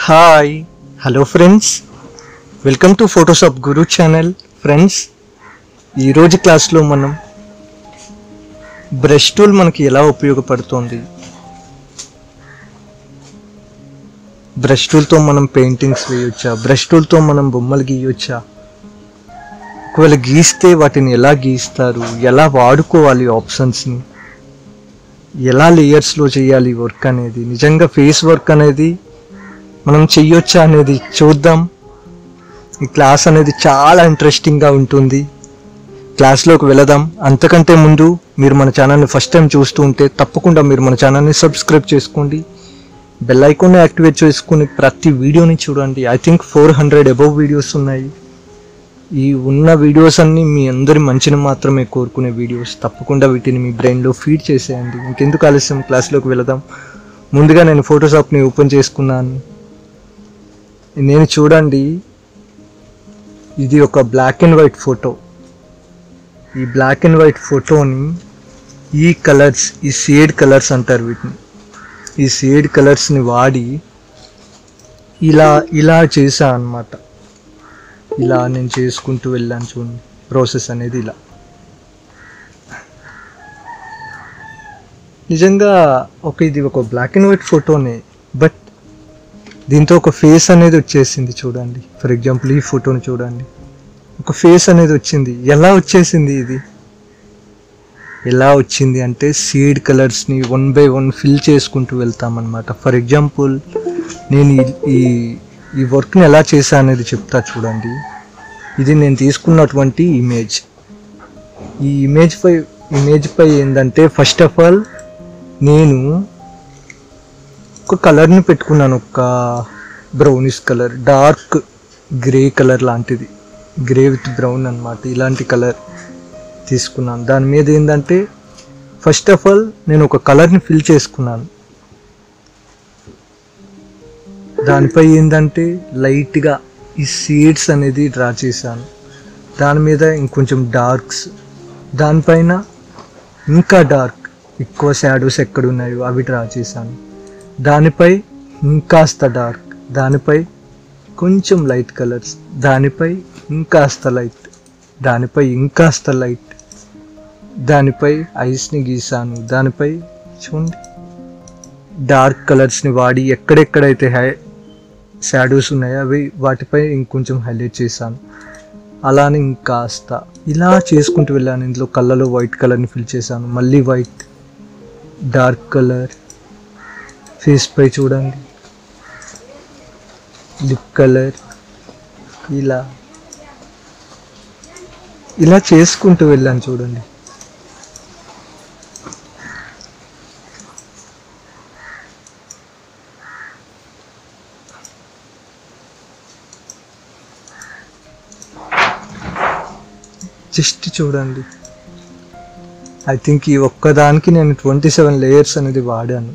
hi hello friends welcome to Photoshop Guru channel friends ఈరోజు క్లాస్లో మనం బ్రష్ టూల్ మనకి ఎలా ఉపయోగపడుతుంది బ్రష్ టూల్తో మనం పెయింటింగ్స్ వేయొచ్చా బ్రష్ టూల్తో మనం బొమ్మలు గీయొచ్చా ఒకవేళ గీస్తే వాటిని ఎలా గీస్తారు ఎలా వాడుకోవాలి ఆప్షన్స్ని ఎలా లేయర్స్లో చేయాలి వర్క్ అనేది నిజంగా ఫేస్ వర్క్ అనేది మనం చెయ్యొచ్చా అనేది చూద్దాం ఈ క్లాస్ అనేది చాలా ఇంట్రెస్టింగ్గా ఉంటుంది క్లాస్లోకి వెళదాం అంతకంటే ముందు మీరు మన ఛానల్ని ఫస్ట్ టైం చూస్తూ ఉంటే తప్పకుండా మీరు మన ఛానల్ని సబ్స్క్రైబ్ చేసుకోండి బెల్ ఐకాన్ని యాక్టివేట్ చేసుకుని ప్రతి వీడియోని చూడండి I think four hundred above videos ఉన్నాయి ఈ ఉన్న వీడియోస్ అన్నీ మీ అందరి మంచిని మాత్రమే కోరుకునే వీడియోస్ తప్పకుండా వీటిని మీ బ్రెయిన్లో ఫీడ్ చేసేయండి ఇంకెందుకు ఆలస్యం క్లాస్లోకి వెళదాం ముందుగా నేను ఫోటోషాప్ని ఓపెన్ చేసుకున్నాను నేను చూడండి ఇది ఒక బ్లాక్ అండ్ వైట్ ఫోటో ఈ బ్లాక్ అండ్ వైట్ ఫోటోని ఈ కలర్స్ ఈ షేడ్ కలర్స్ అంటారు వీటిని ఈ షేడ్ కలర్స్ని వాడి ఇలా ఇలా చేశా అన్నమాట ఇలా నేను చేసుకుంటూ వెళ్ళాను చూడండి ప్రాసెస్ అనేది ఇలా నిజంగా ఒక ఇది ఒక బ్లాక్ అండ్ వైట్ ఫోటోనే బట్ దీంతో ఒక ఫేస్ అనేది వచ్చేసింది చూడండి ఫర్ ఎగ్జాంపుల్ ఈ ఫోటోని చూడండి ఒక ఫేస్ అనేది వచ్చింది ఎలా వచ్చేసింది ఇది ఎలా వచ్చింది అంటే సీడ్ కలర్స్ని వన్ బై వన్ ఫిల్ చేసుకుంటూ వెళ్తామన్నమాట ఫర్ ఎగ్జాంపుల్ నేను ఈ- ఈ ఈ వర్క్ని ఎలా చేశా అనేది చెప్తా చూడండి ఇది నేను తీసుకున్నటువంటి ఇమేజ్ ఈ ఇమేజ్ పై ఇమేజ్ పై ఏంటంటే ఫస్ట్ ఆఫ్ ఆల్ నేను ఒక కలర్ని పెట్టుకున్నాను ఒక brownish colour dark grey colour లాంటిది గ్రే విత్ బ్రౌన్ అన్నమాట ఇలాంటి కలర్ తీసుకున్నాను దాని మీద ఏంటంటే ఫస్ట్ ఆఫ్ ఆల్ నేను ఒక కలర్ని ఫిల్ చేసుకున్నాను దానిపై ఏంటంటే లైట్గా ఈ సీడ్స్ అనేది డ్రా చేశాను దాని మీద ఇంకొంచెం డార్క్స్ దానిపైన ఇంకా డార్క్ ఎక్కువ షాడోస్ ఎక్కడ ఉన్నాయో అవి డ్రా చేశాను దానిపై ఇంకాస్త డార్క్ దానిపై కొంచెం లైట్ కలర్స్ దానిపై ఇంకాస్త లైట్ దానిపై ఇంకాస్త లైట్ దానిపై ఐస్ని గీసాను దానిపై చూడండి డార్క్ కలర్స్ని వాడి ఎక్కడెక్కడైతే హై షాడోస్ ఉన్నాయో అవి వాటిపై ఇంకొంచెం హైలైట్ చేశాను అలానే ఇంకాస్త ఇలా చేసుకుంటూ వెళ్ళాను ఇందులో కళ్ళలో వైట్ కలర్ని ఫిల్ చేశాను మళ్ళీ వైట్ డార్క్ కలర్ ఫేస్ పై చూడండి లిప్ కలర్ ఇలా ఇలా చేసుకుంటూ వెళ్ళాను చూడండి జస్ట్ చూడండి ఐ థింక్ ఈ ఒక్కదానికి నేను ట్వంటీ సెవెన్ లేయర్స్ అనేది వాడాను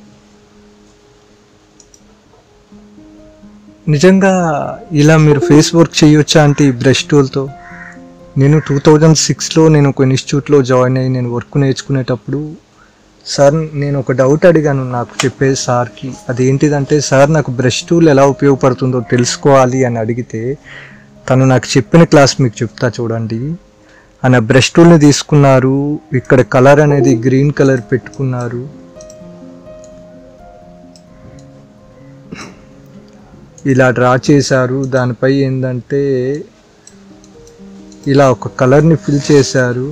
నిజంగా ఇలా మీరు ఫేస్ వర్క్ చేయొచ్చా అంటే ఈ బ్రష్ టూల్తో నేను టూ థౌజండ్ సిక్స్లో నేను ఒక ఇన్స్టిట్యూట్లో జాయిన్ అయ్యి నేను వర్క్ నేర్చుకునేటప్పుడు సార్ నేను ఒక డౌట్ అడిగాను నాకు చెప్పే సార్కి అదేంటిదంటే సార్ నాకు బ్రష్ టూల్ ఎలా ఉపయోగపడుతుందో తెలుసుకోవాలి అని అడిగితే తను నాకు చెప్పిన క్లాస్ మీకు చెప్తా చూడండి ఆయన బ్రష్ టూల్ని తీసుకున్నారు ఇక్కడ కలర్ అనేది గ్రీన్ కలర్ పెట్టుకున్నారు ఇలా డ్రా చేశారు దానిపై ఏంటంటే ఇలా ఒక కలర్ని ఫిల్ చేశారు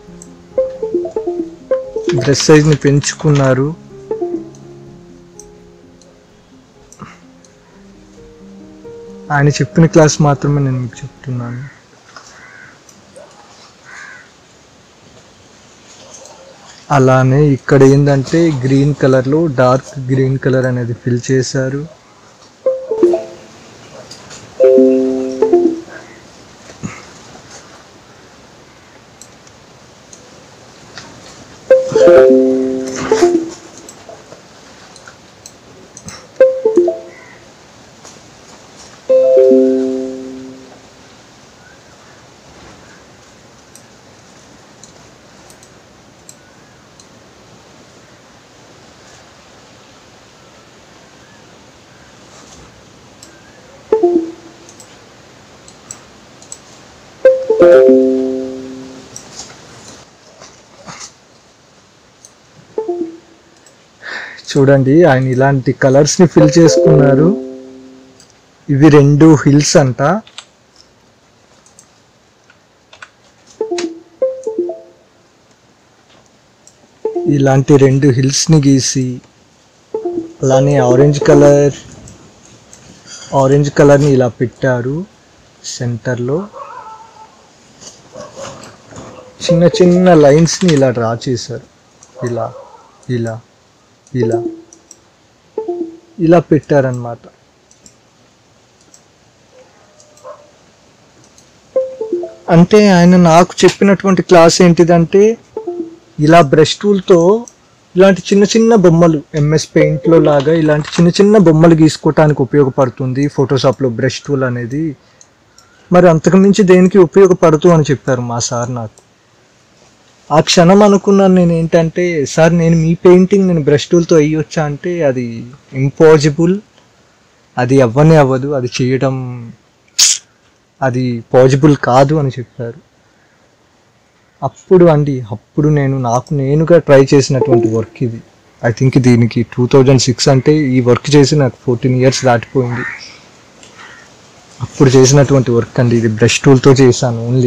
బ్రష్ సైజ్ని పెంచుకున్నారు ఆయన చెప్పిన క్లాస్ మాత్రమే నేను మీకు చెప్తున్నాను అలానే ఇక్కడ ఏంటంటే గ్రీన్ కలర్లో డార్క్ గ్రీన్ కలర్ అనేది ఫిల్ చేశారు చూడండి ఆయన ఇలాంటి కలర్స్ ని ఫిల్ చేసుకున్నారు ఇవి రెండు హిల్స్ అంట ఇలాంటి రెండు హిల్స్ ని గీసి అలానే ఆరెంజ్ కలర్ ఆరెంజ్ కలర్ని ఇలా పెట్టారు సెంటర్లో చిన్న చిన్న లైన్స్ని ఇలా డ్రా చేశారు ఇలా ఇలా ఇలా ఇలా పెట్టారనమాట అంటే ఆయన నాకు చెప్పినటువంటి క్లాస్ ఏంటిదంటే ఇలా బ్రష్ టూల్తో ఇలాంటి చిన్న చిన్న బొమ్మలు ఎంఎస్ పెయింట్లో లాగా ఇలాంటి చిన్న చిన్న బొమ్మలు గీసుకోవటానికి ఉపయోగపడుతుంది ఫోటోషాప్లో బ్రష్ టూల్ అనేది మరి అంతకుమించి దేనికి ఉపయోగపడుతూ అని చెప్పారు మా సార్ నాకు ఆ క్షణం అనుకున్నాను నేను ఏంటంటే సార్ నేను మీ పెయింటింగ్ నేను బ్రష్ టూల్తో వేయొచ్చా అంటే అది ఇంపాసిబుల్ అది అవ్వనే అవ్వదు అది చేయడం అది పాజిబుల్ కాదు అని చెప్పారు అప్పుడు అండి అప్పుడు నేను నాకు నేనుగా ట్రై చేసినటువంటి వర్క్ ఇది ఐ థింక్ దీనికి టూ థౌజండ్ సిక్స్ అంటే ఈ వర్క్ చేసి నాకు ఫోర్టీన్ ఇయర్స్ దాటిపోయింది అప్పుడు చేసినటువంటి వర్క్ అండి ఇది బ్రష్ టూల్తో చేశాను ఓన్లీ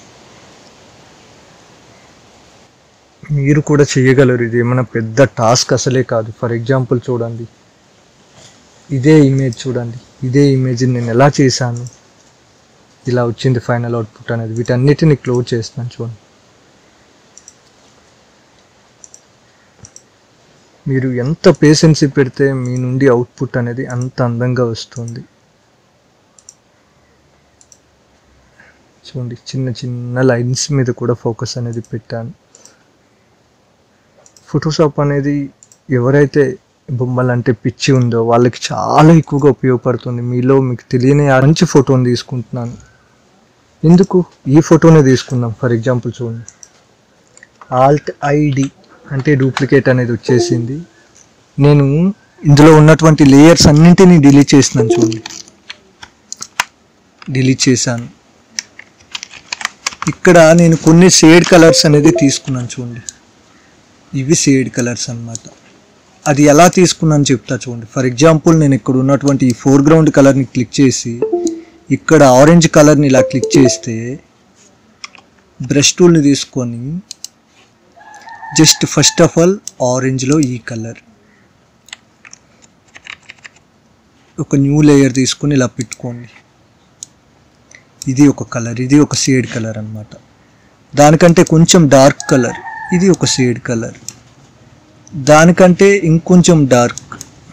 మీరు కూడా చేయగలరు ఇది ఏమైనా పెద్ద టాస్క్ అసలే కాదు ఫర్ ఎగ్జాంపుల్ చూడండి ఇదే ఇమేజ్ చూడండి ఇదే ఇమేజ్ నేను ఎలా చేశాను ఇలా వచ్చింది ఫైనల్ అవుట్పుట్ అనేది వీటన్నిటిని క్లోజ్ చేస్తున్నాను చూడండి మీరు ఎంత పేషెన్సీ పెడితే మీ నుండి అవుట్పుట్ అనేది అంత అందంగా వస్తుంది చూడండి చిన్న చిన్న లైన్స్ మీద కూడా ఫోకస్ అనేది పెట్టాను ఫోటోషాప్ అనేది ఎవరైతే బొమ్మలు అంటే పిచ్చి ఉందో వాళ్ళకి చాలా ఎక్కువగా ఉపయోగపడుతుంది మీలో మీకు తెలియని ఆ మంచి ఫోటోని తీసుకుంటున్నాను ఎందుకు ఈ ఫోటోనే తీసుకుందాం ఫర్ ఎగ్జాంపుల్ చూడండి ఆల్ట్ ఐడి అంటే డూప్లికేట్ అనేది వచ్చేసింది నేను ఇందులో ఉన్నటువంటి లేయర్స్ అన్నింటినీ డిలీట్ చేసినాను చూడండి డిలీట్ చేశాను ఇక్కడ నేను కొన్ని షేడ్ కలర్స్ అనేది తీసుకున్నాను చూడండి ఇవి షేడ్ కలర్స్ అన్నమాట అది ఎలా తీసుకున్నాను చెప్తా చూడండి ఫర్ ఎగ్జాంపుల్ నేను ఇక్కడ ఉన్నటువంటి ఈ ఫోర్గ్రౌండ్ కలర్ని క్లిక్ చేసి ఇక్కడ ఆరెంజ్ కలర్ని ఇలా క్లిక్ చేస్తే బ్రష్ టూల్ని తీసుకొని జస్ట్ ఫస్ట్ ఆఫ్ ఆల్ ఆరెంజ్లో ఈ కలర్ ఒక న్యూ లేయర్ తీసుకొని ఇలా పెట్టుకోండి ఇది ఒక కలర్ ఇది ఒక షేడ్ కలర్ అన్నమాట దానికంటే కొంచెం డార్క్ కలర్ ఇది ఒక షేడ్ కలర్ దానికంటే ఇంకొంచెం డార్క్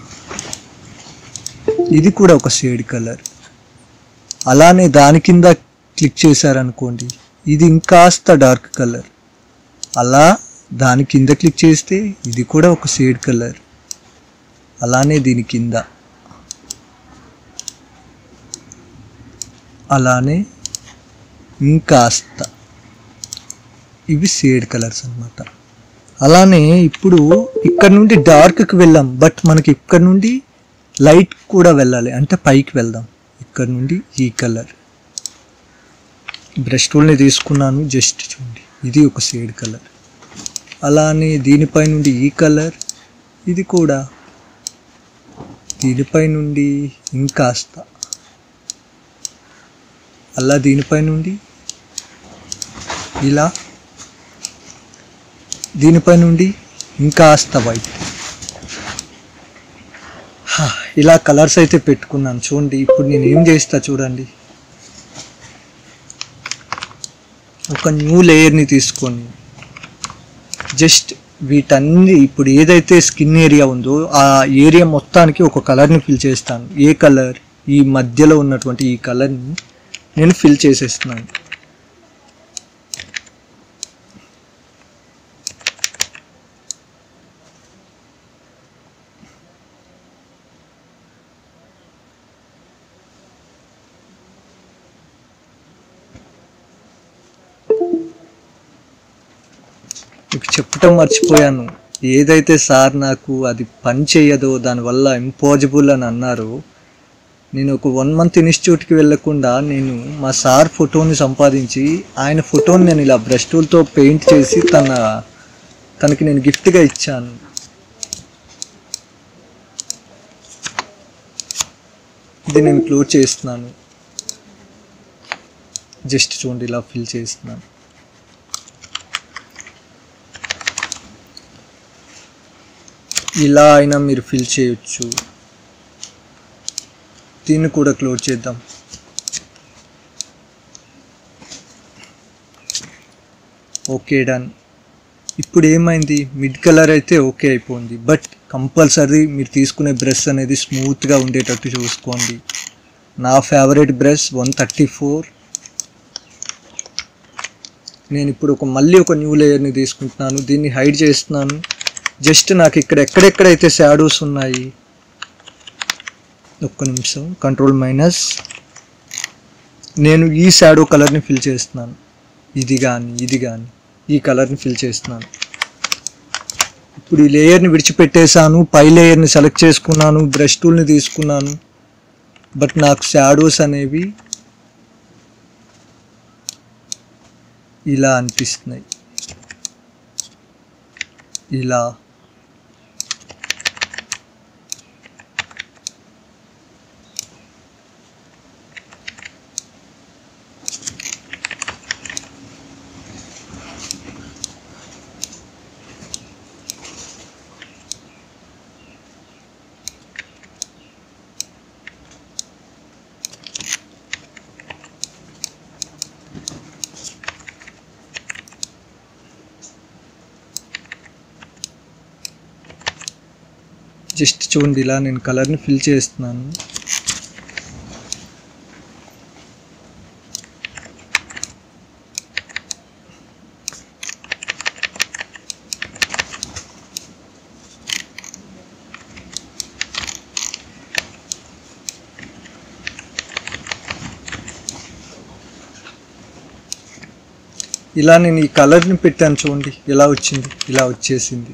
ఇది కూడా ఒక షేడ్ కలర్ అలానే దాని కింద క్లిక్ చేశారనుకోండి ఇది ఇంకాస్త డార్క్ కలర్ అలా దాని కింద క్లిక్ చేస్తే ఇది కూడా ఒక షేడ్ కలర్ అలానే దీని కింద అలానే ఇంకాస్త ఇవి షేడ్ కలర్స్ అన్నమాట అలానే ఇప్పుడు ఇక్కడ నుండి డార్క్కి వెళ్ళాం బట్ మనకి ఇక్కడ నుండి లైట్ కూడా వెళ్ళాలి అంటే పైకి వెళ్దాం ఇక్కడ నుండి ఈ కలర్ బ్రష్ టూల్ని తీసుకున్నాను జస్ట్ చూడండి ఇది ఒక షేడ్ కలర్ అలానే దీనిపై నుండి ఈ కలర్ ఇది కూడా దీనిపై నుండి ఇంకాస్త అలా దీనిపై నుండి ఇలా దీనిపై నుండి ఇంకాస్త వైట్ హా, ఇలా కలర్స్ అయితే పెట్టుకున్నాను చూడండి ఇప్పుడు నేను ఏం చేస్తా చూడండి ఒక న్యూ లేయర్ని తీసుకొని జస్ట్ వీటన్ని ఇప్పుడు ఏదైతే స్కిన్ ఏరియా ఉందో ఆ ఏరియా మొత్తానికి ఒక కలర్ని ఫిల్ చేస్తాను ఏ కలర్ ఈ మధ్యలో ఉన్నటువంటి ఈ కలర్ని నేను ఫిల్ చేసేస్తున్నాను మీకు చెప్పటం మర్చిపోయాను ఏదైతే సార్ నాకు అది పని చేయదో దానివల్ల ఇంపాసిబుల్ అని అన్నారో నేను ఒక వన్ మంత్ ఇన్స్టిట్యూట్కి వెళ్ళకుండా నేను మా సార్ ఫోటోని సంపాదించి ఆయన ఫోటోని నేను ఇలా బ్రష్ టూల్తో పెయింట్ చేసి తన తనకి నేను గిఫ్ట్గా ఇచ్చాను ఇది నేను క్లోజ్ చేస్తున్నాను జస్ట్ చూడండి ఇలా ఫిల్ చేస్తున్నాను ఇలా అయినా మీరు ఫిల్ చేయొచ్చు దీన్ని కూడా క్లోజ్ చేద్దాం ఓకే డన్ ఇప్పుడు ఏమైంది మిడ్ కలర్ అయితే ఓకే అయిపోయింది బట్ కంపల్సరీ మీరు తీసుకునే బ్రష్ అనేది స్మూత్గా ఉండేటట్టు చూసుకోండి నా favourite brush one thirty four నేను ఇప్పుడు ఒక మళ్ళీ ఒక న్యూ లేయర్ని తీసుకుంటున్నాను దీన్ని హైడ్ చేస్తున్నాను జస్ట్ నాకు ఇక్కడ ఎక్కడెక్కడైతే షాడోస్ ఉన్నాయి ఒక్క నిమిషం కంట్రోల్ మైనస్ నేను ఈ షాడో కలర్ని ఫిల్ చేస్తున్నాను ఇది కానీ ఇది కానీ ఈ కలర్ని ఫిల్ చేస్తున్నాను ఇప్పుడు ఈ లేయర్ని విడిచిపెట్టేశాను పై లేయర్ని సెలెక్ట్ చేసుకున్నాను బ్రష్ టూల్ని తీసుకున్నాను బట్ నాకు షాడోస్ అనేవి ఇలా అనిపిస్తున్నాయి ఇలా జస్ట్ చూడండి ఇలా నేను కలర్ని ఫిల్ చేస్తున్నాను ఇలా నేను ఈ కలర్ని పెట్టాను చూడండి ఇలా వచ్చింది ఇలా వచ్చేసింది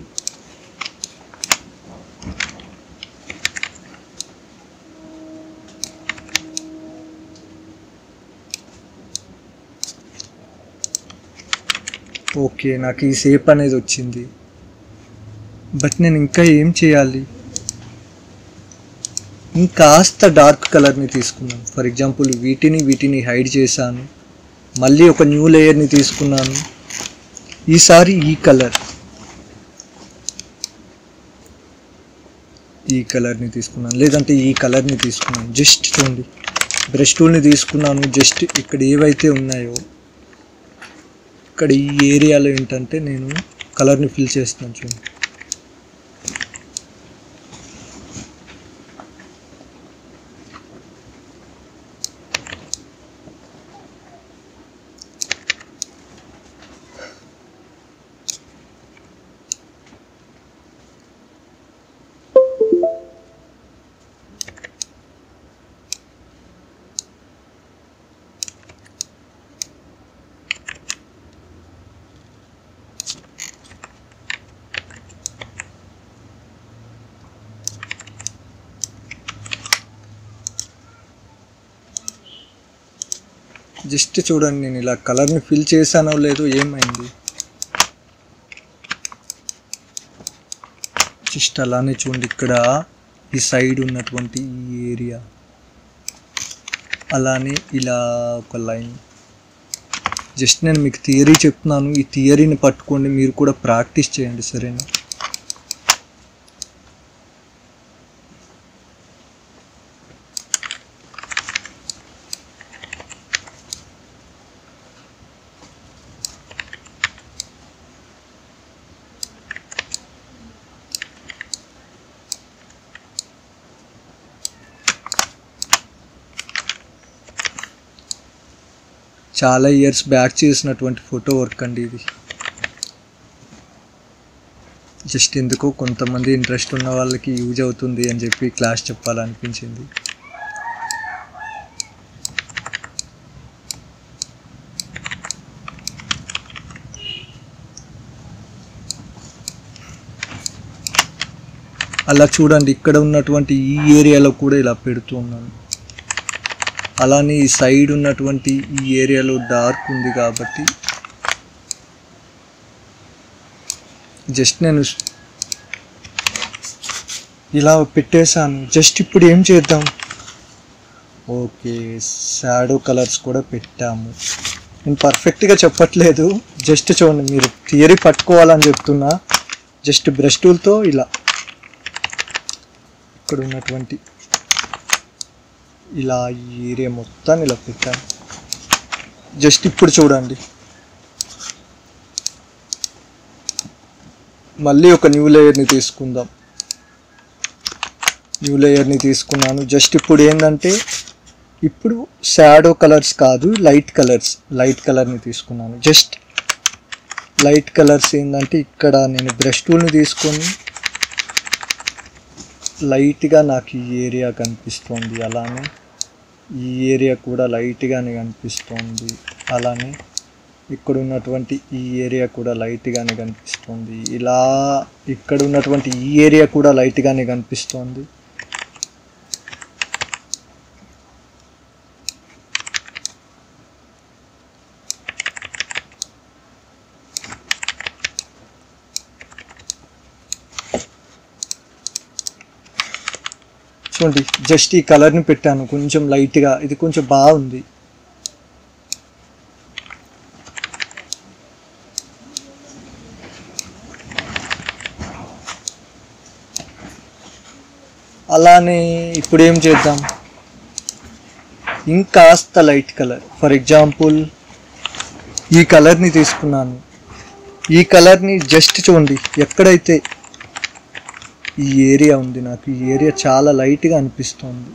ఓకే నాకు ఈ షేప్ అనేది వచ్చింది బట్ నేను ఇంకా ఏం చేయాలి ఇంకాస్త డార్క్ కలర్ని తీసుకున్నాను ఫర్ ఎగ్జాంపుల్ వీటిని వీటిని హైడ్ చేశాను మళ్ళీ ఒక న్యూ లేయర్ని తీసుకున్నాను ఈసారి ఈ కలర్ ఈ కలర్ని తీసుకున్నాను లేదంటే ఈ కలర్ని తీసుకున్నాను జస్ట్ చూడండి బ్రష్ టూల్ని తీసుకున్నాను జస్ట్ ఇక్కడ ఏవైతే ఉన్నాయో ఇక్కడ ఈ ఏరియాలో ఏంటంటే నేను కలర్ని ఫిల్ చేస్తున్నాను చూడండి జస్ట్ చూడండి నేను ఇలా కలర్ని ఫిల్ చేశానో లేదో ఏమైంది జస్ట్ అలానే చూడండి ఇక్కడ ఈ సైడ్ ఉన్నటువంటి ఈ ఏరియా అలానే ఇలా ఒక లైన్ జస్ట్ నేను మీకు థియరీ చెప్తున్నాను ఈ థియరీని పట్టుకోండి మీరు కూడా ప్రాక్టీస్ చేయండి సరేనా చాలా ఇయర్స్ బ్యాక్ చేసినటువంటి ఫోటో వర్క్ అండి ఇది జస్ట్ ఎందుకో కొంతమంది ఇంట్రెస్ట్ ఉన్న వాళ్ళకి యూజ్ అవుతుంది అని చెప్పి క్లాస్ చెప్పాలనిపించింది అలా చూడండి ఇక్కడ ఉన్నటువంటి ఈ ఏరియాలో కూడా ఇలా పెడుతూ ఉన్నాను అలానే ఈ సైడ్ ఉన్నటువంటి ఈ ఏరియాలో డార్క్ ఉంది కాబట్టి జస్ట్ నేను ఇలా పెట్టేశాను జస్ట్ ఇప్పుడు ఏం చేద్దాం ఓకే షాడో కలర్స్ కూడా పెట్టాము నేను పర్ఫెక్ట్గా చెప్పట్లేదు జస్ట్ చూడండి మీరు థియరీ పట్టుకోవాలని చెప్తున్నా జస్ట్ బ్రష్ టూల్తో ఇలా ఇక్కడ ఉన్నటువంటి ఇలా ఈ ఏరియా మొత్తాన్ని ఇలా పెట్టాను జస్ట్ ఇప్పుడు చూడండి మళ్ళీ ఒక న్యూ లేయర్ని తీసుకుందాం న్యూ లేయర్ని తీసుకున్నాను జస్ట్ ఇప్పుడు ఏంటంటే ఇప్పుడు షాడో కలర్స్ కాదు లైట్ కలర్స్ లైట్ కలర్ని తీసుకున్నాను జస్ట్ లైట్ కలర్స్ ఏంటంటే ఇక్కడ నేను బ్రష్ టూల్ని తీసుకొని లైట్గా నాకు ఈ ఏరియా కనిపిస్తుంది అలానే ఈ ఏరియా కూడా లైట్గానే కనిపిస్తుంది అలానే ఇక్కడ ఉన్నటువంటి ఈ ఏరియా కూడా లైట్గానే కనిపిస్తుంది ఇలా ఇక్కడ ఉన్నటువంటి ఈ ఏరియా కూడా లైట్గానే కనిపిస్తుంది చూడండి జస్ట్ ఈ కలర్ని పెట్టాను కొంచెం లైట్గా ఇది కొంచెం బాగుంది అలానే ఇప్పుడు ఏం చేద్దాం ఇంకాస్త లైట్ కలర్ ఫర్ ఎగ్జాంపుల్ ఈ కలర్ని తీసుకున్నాను ఈ కలర్ని జస్ట్ చూడండి ఎక్కడైతే ఈ ఏరియా ఉంది నాకు ఈ ఏరియా చాలా లైట్గా అనిపిస్తుంది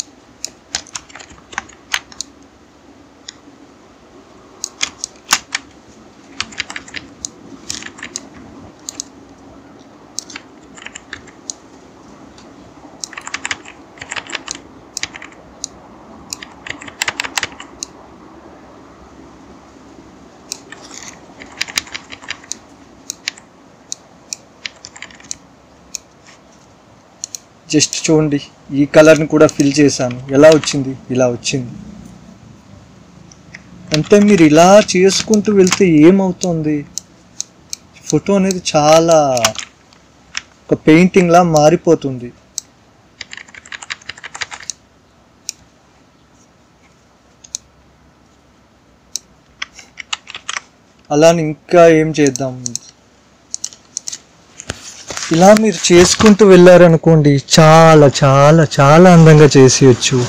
జస్ట్ చూడండి ఈ కలర్ని కూడా ఫిల్ చేశాను ఎలా వచ్చింది ఇలా వచ్చింది అంటే మీరు ఇలా చేసుకుంటూ వెళ్తే ఏమవుతుంది ఫోటో అనేది చాలా ఒక పెయింటింగ్లా మారిపోతుంది అలానే ఇంకా ఏం చేద్దాం ఇలా మీరు చేసుకుంటూ వెళ్ళారనుకోండి చాలా చాలా చాలా అందంగా చేసేయచ్చు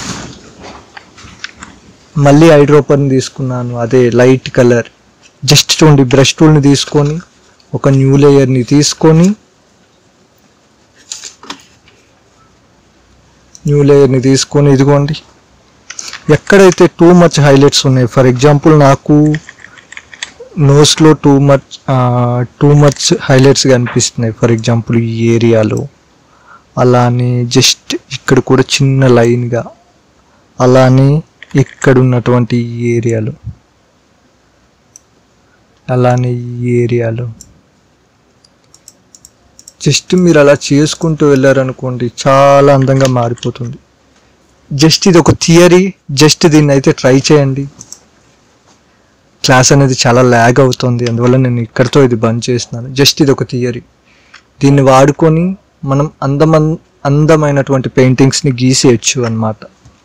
మళ్ళీ ఐడ్రోపర్ని తీసుకున్నాను అదే లైట్ కలర్ జస్ట్ చూడండి బ్రష్ టూల్ని తీసుకొని ఒక న్యూ లేయర్ని తీసుకొని న్యూ లేయర్ని తీసుకొని ఇదిగోండి ఎక్కడైతే టూ మచ్ హైలైట్స్ ఉన్నాయి ఫర్ ఎగ్జాంపుల్ నాకు నోస్లో too much too much highlights కనిపిస్తున్నాయి ఫర్ ఎగ్జాంపుల్ ఈ ఏరియాలో అలానే జస్ట్ ఇక్కడ కూడా చిన్న లైన్గా అలానే ఇక్కడ ఉన్నటువంటి ఈ ఏరియాలో అలానే ఈ ఏరియాలో జస్ట్ మీరు అలా చేసుకుంటూ వెళ్ళారనుకోండి చాలా అందంగా మారిపోతుంది జస్ట్ ఇది ఒక థియరీ జస్ట్ దీన్ని అయితే ట్రై చేయండి క్లాస్ అనేది చాలా ల్యాగ్ అవుతుంది అందువల్ల నేను ఇక్కడితో ఇది బంద్ చేస్తున్నాను జస్ట్ ఇది ఒక థియరీ దీన్ని వాడుకొని మనం అందమన్ అందమైనటువంటి పెయింటింగ్స్ని గీసేయచ్చు అన్నమాట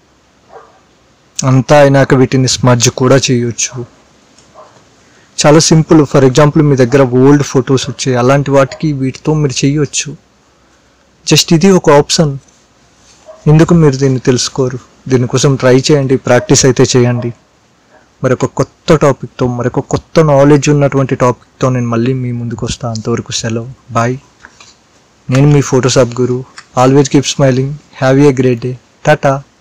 అంతా అయినాక వీటిని స్మడ్జ్ కూడా చేయొచ్చు చాలా సింపుల్ ఫర్ ఎగ్జాంపుల్ మీ దగ్గర ఓల్డ్ ఫొటోస్ వచ్చాయి అలాంటి వాటికి వీటితో మీరు చేయొచ్చు జస్ట్ ఇది ఒక ఆప్షన్ ఎందుకు మీరు దీన్ని తెలుసుకోరు దీనికోసం ట్రై చేయండి ప్రాక్టీస్ అయితే చేయండి మరొక కొత్త టాపిక్తో మరొక కొత్త నాలెడ్జ్ ఉన్నటువంటి టాపిక్తో నేను మళ్ళీ మీ ముందుకు వస్తాను అంతవరకు సెలవు బాయ్ నేను మీ Photoshop Guru always keep smiling have a great day Tata